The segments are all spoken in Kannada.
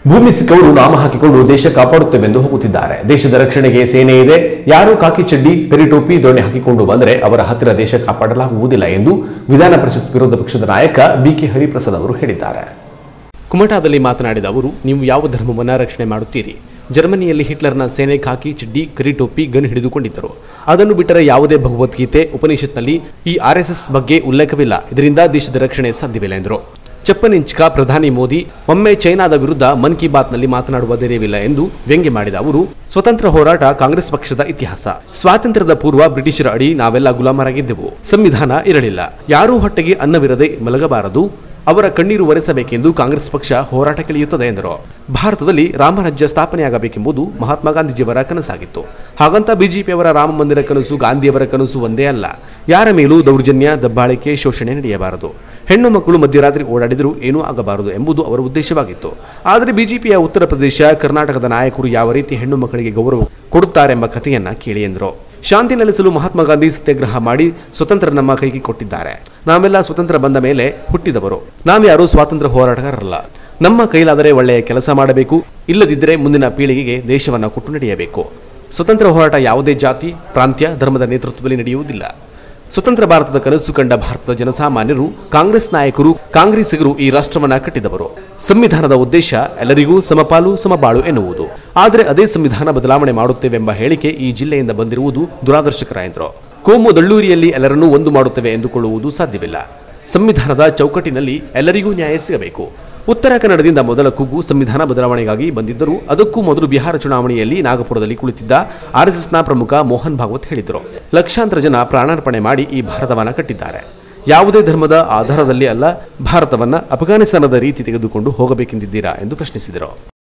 ಭೂಮಿ ಸಿಕ್ಕವರು ನಾಮ ಹಾಕಿಕೊಂಡು ದೇಶ ಕಾಪಾಡುತ್ತೇವೆಂದು ಹೋಗುತ್ತಿದ್ದಾರೆ ದೇಶದ ರಕ್ಷಣೆಗೆ ಸೇನೆ ಇದೆ ಯಾರು ಕಾಕಿ ಚಡ್ಡಿ ಪೆರಿಟೋಪಿ ದೊಣ್ಣೆ ಹಾಕಿಕೊಂಡು ಬಂದರೆ ಅವರ ಹತ್ತಿರ ದೇಶ ಕಾಪಾಡಲಾಗುವುದಿಲ್ಲ ಎಂದು ವಿಧಾನ ಪರಿಷತ್ ವಿರೋಧ ಪಕ್ಷದ ನಾಯಕ ಬಿಕೆ ಹರಿಪ್ರಸಾದ್ ಅವರು ಹೇಳಿದ್ದಾರೆ ಕುಮಟಾದಲ್ಲಿ ಮಾತನಾಡಿದ ಅವರು ನೀವು ಯಾವ ಧರ್ಮವನ್ನ ರಕ್ಷಣೆ ಮಾಡುತ್ತೀರಿ ಜರ್ಮನಿಯಲ್ಲಿ ಹಿಟ್ಲರ್ನ ಸೇನೆ ಖಾಕಿ ಚಡ್ಡಿ ಕರಿಟೋಪಿ ಗನ್ ಹಿಡಿದುಕೊಂಡಿದ್ದರು ಅದನ್ನು ಬಿಟ್ಟರೆ ಯಾವುದೇ ಭಗವದ್ಗೀತೆ ಉಪನಿಷತ್ನಲ್ಲಿ ಈ ಆರ್ಎಸ್ಎಸ್ ಬಗ್ಗೆ ಉಲ್ಲೇಖವಿಲ್ಲ ಇದರಿಂದ ದೇಶದ ರಕ್ಷಣೆ ಸಾಧ್ಯವಿಲ್ಲ ಎಂದರು ಚಪ್ಪನಿಂಚ್ಕ ಪ್ರಧಾನಿ ಮೋದಿ ಒಮ್ಮೆ ಚೈನಾದ ವಿರುದ್ಧ ಮನ್ ಕಿ ಬಾತ್ನಲ್ಲಿ ಮಾತನಾಡುವ ಧೈರ್ಯವಿಲ್ಲ ಎಂದು ವ್ಯಂಗ್ಯ ಮಾಡಿದ ಅವರು ಸ್ವತಂತ್ರ ಹೋರಾಟ ಕಾಂಗ್ರೆಸ್ ಪಕ್ಷದ ಇತಿಹಾಸ ಸ್ವಾತಂತ್ರ್ಯದ ಪೂರ್ವ ಬ್ರಿಟಿಷರ ಅಡಿ ನಾವೆಲ್ಲ ಗುಲಾಮರಾಗಿದ್ದೆವು ಸಂವಿಧಾನ ಇರಲಿಲ್ಲ ಯಾರೂ ಹೊಟ್ಟೆಗೆ ಅನ್ನವಿರದೆ ಮಲಗಬಾರದು ಅವರ ಕಣ್ಣೀರು ಒರೆಸಬೇಕೆಂದು ಕಾಂಗ್ರೆಸ್ ಪಕ್ಷ ಹೋರಾಟಕ್ಕಿಳಿಯುತ್ತದೆ ಎಂದರು ಭಾರತದಲ್ಲಿ ರಾಮರಾಜ್ಯ ಸ್ಥಾಪನೆಯಾಗಬೇಕೆಂಬುದು ಮಹಾತ್ಮ ಗಾಂಧೀಜಿಯವರ ಕನಸಾಗಿತ್ತು ಹಾಗಂತ ಬಿಜೆಪಿಯವರ ರಾಮ ಮಂದಿರ ಕನಸು ಗಾಂಧಿಯವರ ಕನಸು ಒಂದೇ ಅಲ್ಲ ಯಾರ ಮೇಲೂ ದೌರ್ಜನ್ಯ ದಬ್ಬಾಳಿಕೆ ಶೋಷಣೆ ನಡೆಯಬಾರದು ಹೆಣ್ಣು ಮಕ್ಕಳು ಮಧ್ಯರಾತ್ರಿ ಓಡಾಡಿದರೂ ಏನೂ ಆಗಬಾರದು ಎಂಬುದು ಅವರ ಉದ್ದೇಶವಾಗಿತ್ತು ಆದರೆ ಬಿಜೆಪಿಯ ಉತ್ತರ ಪ್ರದೇಶ ಕರ್ನಾಟಕದ ನಾಯಕರು ಯಾವ ರೀತಿ ಹೆಣ್ಣು ಮಕ್ಕಳಿಗೆ ಗೌರವ ಕೊಡುತ್ತಾರೆಂಬ ಕಥೆಯನ್ನ ಕೇಳಿ ಎಂದರು ಶಾಂತಿ ನೆಲೆಸಲು ಮಹಾತ್ಮ ಗಾಂಧಿ ಸತ್ಯಾಗ್ರಹ ಮಾಡಿ ಸ್ವತಂತ್ರ ನಮ್ಮ ಕೈಗೆ ಕೊಟ್ಟಿದ್ದಾರೆ ನಾವೆಲ್ಲ ಸ್ವತಂತ್ರ ಬಂದ ಮೇಲೆ ಹುಟ್ಟಿದವರು ನಾವ್ಯಾರು ಸ್ವಾತಂತ್ರ್ಯ ಹೋರಾಟಗಾರರಲ್ಲ ನಮ್ಮ ಕೈಲಾದರೆ ಒಳ್ಳೆಯ ಕೆಲಸ ಮಾಡಬೇಕು ಇಲ್ಲದಿದ್ದರೆ ಮುಂದಿನ ಪೀಳಿಗೆಗೆ ದೇಶವನ್ನು ಕೊಟ್ಟು ನಡೆಯಬೇಕು ಸ್ವತಂತ್ರ ಹೋರಾಟ ಯಾವುದೇ ಜಾತಿ ಪ್ರಾಂತ್ಯ ಧರ್ಮದ ನೇತೃತ್ವದಲ್ಲಿ ನಡೆಯುವುದಿಲ್ಲ ಸ್ವತಂತ್ರ ಭಾರತದ ಕನಸು ಕಂಡ ಭಾರತದ ಜನಸಾಮಾನ್ಯರು ಕಾಂಗ್ರೆಸ್ ನಾಯಕರು ಕಾಂಗ್ರೆಸ್ಸಿಗರು ಈ ರಾಷ್ಟ್ರವನ್ನ ಕಟ್ಟಿದವರು ಸಂವಿಧಾನದ ಉದ್ದೇಶ ಎಲ್ಲರಿಗೂ ಸಮಪಾಲು ಸಮಬಾಳು ಎನ್ನುವುದು ಆದರೆ ಅದೇ ಸಂವಿಧಾನ ಬದಲಾವಣೆ ಮಾಡುತ್ತೇವೆಂಬ ಹೇಳಿಕೆ ಈ ಜಿಲ್ಲೆಯಿಂದ ಬಂದಿರುವುದು ದುರಾದರ್ಶಕರ ಎಂದರು ಕೋಮು ದಳ್ಳೂರಿಯಲ್ಲಿ ಎಲ್ಲರನ್ನೂ ಒಂದು ಮಾಡುತ್ತೇವೆ ಎಂದುಕೊಳ್ಳುವುದು ಸಾಧ್ಯವಿಲ್ಲ ಸಂವಿಧಾನದ ಚೌಕಟ್ಟಿನಲ್ಲಿ ಎಲ್ಲರಿಗೂ ನ್ಯಾಯ ಸಿಗಬೇಕು ಉತ್ತರ ಕನ್ನಡದಿಂದ ಮೊದಲ ಕೂಗು ಸಂವಿಧಾನ ಬದಲಾವಣೆಗಾಗಿ ಬಂದಿದ್ದರೂ ಅದಕ್ಕೂ ಮೊದಲು ಬಿಹಾರ ಚುನಾವಣೆಯಲ್ಲಿ ನಾಗಪುರದಲ್ಲಿ ಕುಳಿತಿದ್ದ ಆರ್ಎಸ್ಎಸ್ನ ಪ್ರಮುಖ ಮೋಹನ್ ಭಾಗವತ್ ಹೇಳಿದರು ಲಕ್ಷಾಂತರ ಜನ ಪ್ರಾಣಾರ್ಪಣೆ ಮಾಡಿ ಈ ಭಾರತವನ್ನ ಕಟ್ಟಿದ್ದಾರೆ ಯಾವುದೇ ಧರ್ಮದ ಆಧಾರದಲ್ಲಿ ಅಲ್ಲ ಭಾರತವನ್ನ ಅಫ್ಘಾನಿಸ್ತಾನದ ರೀತಿ ತೆಗೆದುಕೊಂಡು ಹೋಗಬೇಕೆಂದಿದ್ದೀರಾ ಎಂದು ಪ್ರಶ್ನಿಸಿದರು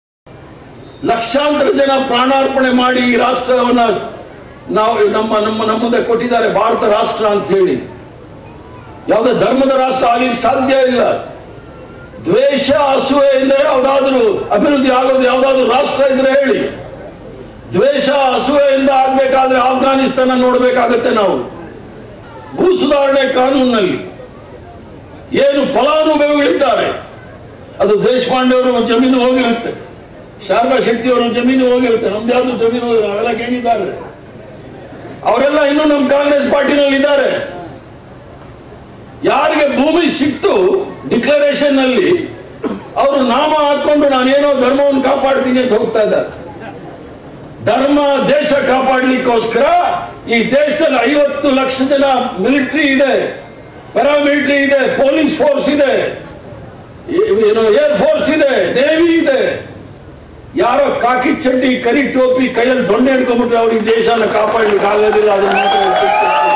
ಲಕ್ಷಾಂತರ ಜನ ಪ್ರಾಣಾರ್ಪಣೆ ಮಾಡಿ ಈ ರಾಷ್ಟ್ರವನ್ನ ಸ್- ನಾವು ನಮ್ಮ ನಮ್ಮ ನಮ್ಮ ಮುಂದೆ ಕೊಟ್ಟಿದ್ದಾರೆ ಭಾರತ ರಾಷ್ಟ್ರ ಅಂತ ಹೇಳಿ ಯಾವುದೇ ಧರ್ಮದ ರಾಷ್ಟ್ರ ಆಗ್ಲಿಕ್ಕೆ ಸಾಧ್ಯ ಇಲ್ಲ ದ್ವೇಷ ಅಸೂಯೆಯಿಂದ ಯಾವುದಾದ್ರೂ ಅಭಿವೃದ್ಧಿ ಆಗೋದು ಯಾವುದಾದ್ರೂ ರಾಷ್ಟ್ರ ಇದ್ರೆ ಹೇಳಿ ದ್ವೇಷ ಅಸೂಯೆಯಿಂದ ಆಗ್ಬೇಕಾದ್ರೆ ಆಫ್ಘಾನಿಸ್ತಾನ ನೋಡ್ಬೇಕಾಗತ್ತೆ ನಾವು ಭೂ ಸುಧಾರಣೆ ಕಾನೂನಿನಲ್ಲಿ ಏನು ಫಲಾನುಭವಿಗಳಿದ್ದಾರೆ ಅದು ದೇಶಪಾಂಡೆ ಅವರ ಜಮೀನು ಹೋಗಿರುತ್ತೆ ಶಾರದಾ ಶೆಟ್ಟಿ ಅವರ ಜಮೀನು ಹೋಗಿರುತ್ತೆ ನಮ್ದು ಯಾವ್ದು ಜಮೀನು ಹೋಗಿಲ್ಲ, ಅವೆಲ್ಲ ಕೇಳಿದ್ದಾರೆ ಅವರೆಲ್ಲ ಇನ್ನೂ ನಮ್ಮ ಕಾಂಗ್ರೆಸ್ ಪಾರ್ಟಿನಲ್ಲಿ ಇದ್ದಾರೆ ಯಾರಿಗೆ ಭೂಮಿ ಸಿಕ್ತು ಡಿಕ್ಲರೇಷನ್ ನಲ್ಲಿ ಅವರು ನಾಮ ಹಾಕೊಂಡು ನಾನೇನೋ ಧರ್ಮವನ್ನು ಕಾಪಾಡ್ತೀನಿ ಅಂತ ಹೋಗ್ತಾ ಇದ್ದಾರೆ ಧರ್ಮ ದೇಶ ಕಾಪಾಡ್ಲಿಕ್ಕೋಸ್ಕರ ಈ ದೇಶದಲ್ಲಿ ಐವತ್ತು ಲಕ್ಷ ಜನ ಮಿಲಿಟರಿ ಇದೆ ಪ್ಯಾರಾಮಿಲಿಟರಿ ಇದೆ ಪೊಲೀಸ್ ಫೋರ್ಸ್ ಇದೆ ಏನು ಏರ್ ಫೋರ್ಸ್ ಇದೆ ನೇವಿ ಇದೆ ಯಾರೋ ಕಾಕಿ ಚಡ್ಡಿ ಕರಿ ಟೋಪಿ ಕೈಯಲ್ಲಿ ದೊಣ್ಣೆ ಹಿಡ್ಕೊಂಡ್ಬಿಟ್ರೆ ಅವ್ರಿಗೆ ದೇಶನ ಕಾಪಾಡ್ಲಿಕ್ಕೆ ಆಗೋದಿಲ್ಲ ಅದನ್ನ ಮಾತ್ರ ಗೊತ್ತಿರ್ಬೇಕು.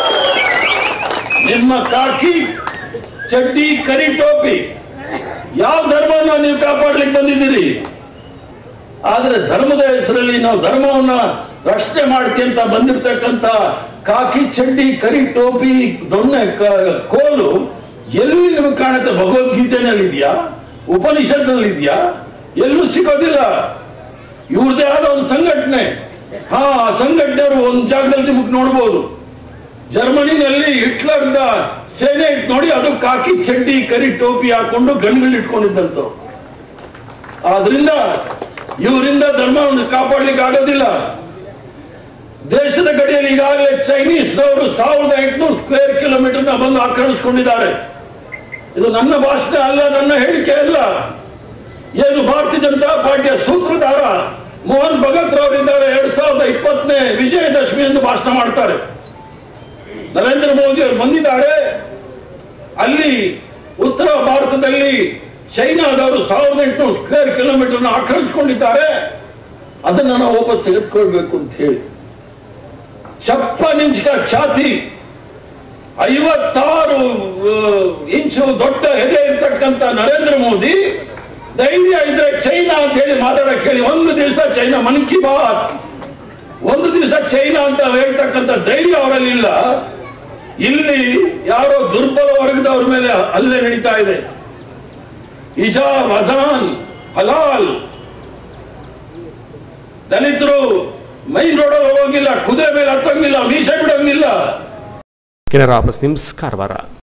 ನಿಮ್ಮ ಕಾಕಿ ಚಡ್ಡಿ ಕರಿ ಟೋಪಿ ಯಾವ ಧರ್ಮವನ್ನ ನೀವು ಕಾಪಾಡ್ಲಿಕ್ಕೆ ಬಂದಿದ್ದೀರಿ ಆದ್ರೆ ಧರ್ಮದ ಹೆಸರಲ್ಲಿ ನಾವು ಧರ್ಮವನ್ನ ರಕ್ಷಣೆ ಮಾಡ್ತೀವಿ ಅಂತ ಬಂದಿರ್ತಕ್ಕಂಥ ಕಾಕಿ ಚಡ್ಡಿ ಕರಿ ಟೋಪಿ ದೊಣ್ಣೆ ಕ- ಕೋಲು ಎಲ್ಲಿ ನಿಮಗೆ ಕಾಣುತ್ತೆ ಭಗವದ್ಗೀತೆನಲ್ಲಿ ಇದೆಯಾ ಉಪನಿಷತ್ನಲ್ಲಿ ಇದೆಯಾ ಎಲ್ಲೂ ಸಿಗೋದಿಲ್ಲ ಇವ್ರದೇ ಆದ ಒಂದು ಸಂಘಟನೆ ಹಾ ಆ ಸಂಘಟನೆಯವರು ಒಂದು ಜಾಗದಲ್ಲಿ ನಿಮಗೆ ನೋಡ್ಬೋದು ಜರ್ಮನಿನಲ್ಲಿ ಹಿಟ್ಲರ್ದ ಸೇನೆ ಇತ್ತು ನೋಡಿ ಅದು ಕಾಕಿ ಚಡ್ಡಿ ಕರಿ ಟೋಪಿ ಹಾಕೊಂಡು ಗನ್ಗಳು ಇಟ್ಕೊಂಡಿದ್ದಂತ ಆದ್ರಿಂದ ಇವರಿಂದ ಧರ್ಮವನ್ನು ಕಾಪಾಡ್ಲಿಕ್ಕೆ ಆಗೋದಿಲ್ಲ ದೇಶದ ಗಡಿಯಲ್ಲಿ ಈಗಾಗಲೇ ಚೈನೀಸ್ನವರು ಸಾವಿರದ ಎಂಟುನೂರು ಸ್ಕ್ವೇರ್ ಕಿಲೋಮೀಟರ್ ಬಂದು ಆಕ್ರಮಿಸಿಕೊಂಡಿದ್ದಾರೆ ಇದು ನನ್ನ ಭಾಷಣ ಅಲ್ಲ ನನ್ನ ಹೇಳಿಕೆ ಅಲ್ಲ ಏನು ಭಾರತೀಯ ಜನತಾ ಪಾರ್ಟಿಯ ಸೂತ್ರಧಾರ ಮೋಹನ್ ಭಗತ್ ರವರಿದ್ದಾರೆ ಎರಡ್ ಸಾವಿರದ ಇಪ್ಪತ್ತನೇ ವಿಜಯದಶಮಿ ಎಂದು ಭಾಷಣ ಮಾಡ್ತಾರೆ ನರೇಂದ್ರ ಮೋದಿ ಅವರು ಬಂದಿದ್ದಾರೆ ಅಲ್ಲಿ ಉತ್ತರ ಭಾರತದಲ್ಲಿ ಚೈನಾದವರು ಸಾವಿರದ ಎಂಟುನೂರು ಸ್ಕ್ವೇರ್ ಕಿಲೋಮೀಟರ್ ಆಕ್ರಮಿಸಿಕೊಂಡಿದ್ದಾರೆ ಅದನ್ನ ನಾವು ವಾಪಸ್ ತೆಗೆದುಕೊಳ್ಬೇಕು ಅಂತ ಹೇಳಿ ಚಪ್ಪನಿಂಚಿಕ ಛಾತಿ ಐವತ್ತಾರು ಆ, ಇಂಚು ದೊಡ್ಡ ಎದೆ ಇರ್ತಕ್ಕಂಥ ನರೇಂದ್ರ ಮೋದಿ ಧೈರ್ಯ ಇದ್ರೆ ಚೈನಾ ಅಂತ ಹೇಳಿ ಮಾತಾಡಕ್ ಹೇಳಿ ಒಂದು ದಿವಸ ಚೈನಾ ಮನ್ ಕಿ ಬಾತ್ ಒಂದು ದಿವಸ ಚೈನಾ ಅಂತ ಹೇಳ್ತಕ್ಕಂಥ ಧೈರ್ಯ ಅವರಲ್ಲಿ ಇಲ್ಲ ಇಲ್ಲಿ ಯಾರೋ ದುರ್ಬಲ ವರ್ಗದವ್ರ ಮೇಲೆ ಹಲ್ಲೆ ನಡೀತಾ ಇದೆ ಇಜಾ ವಜಾನ್ ಹಲಾಲ್ ದಲಿತರು ಮೈ ನೋಡಲು ಹೋಗಿಲ್ಲ ಕುದುರೆ ಮೇಲೆ ಹತ್ತಂಗಿಲ್ಲ ಮೀಸೆ ಬಿಡಂಗಿಲ್ಲ ಕೆನರಾ ಪ್ಲಸ್ ನಿಮ್ಸ್ ಕಾರವಾರ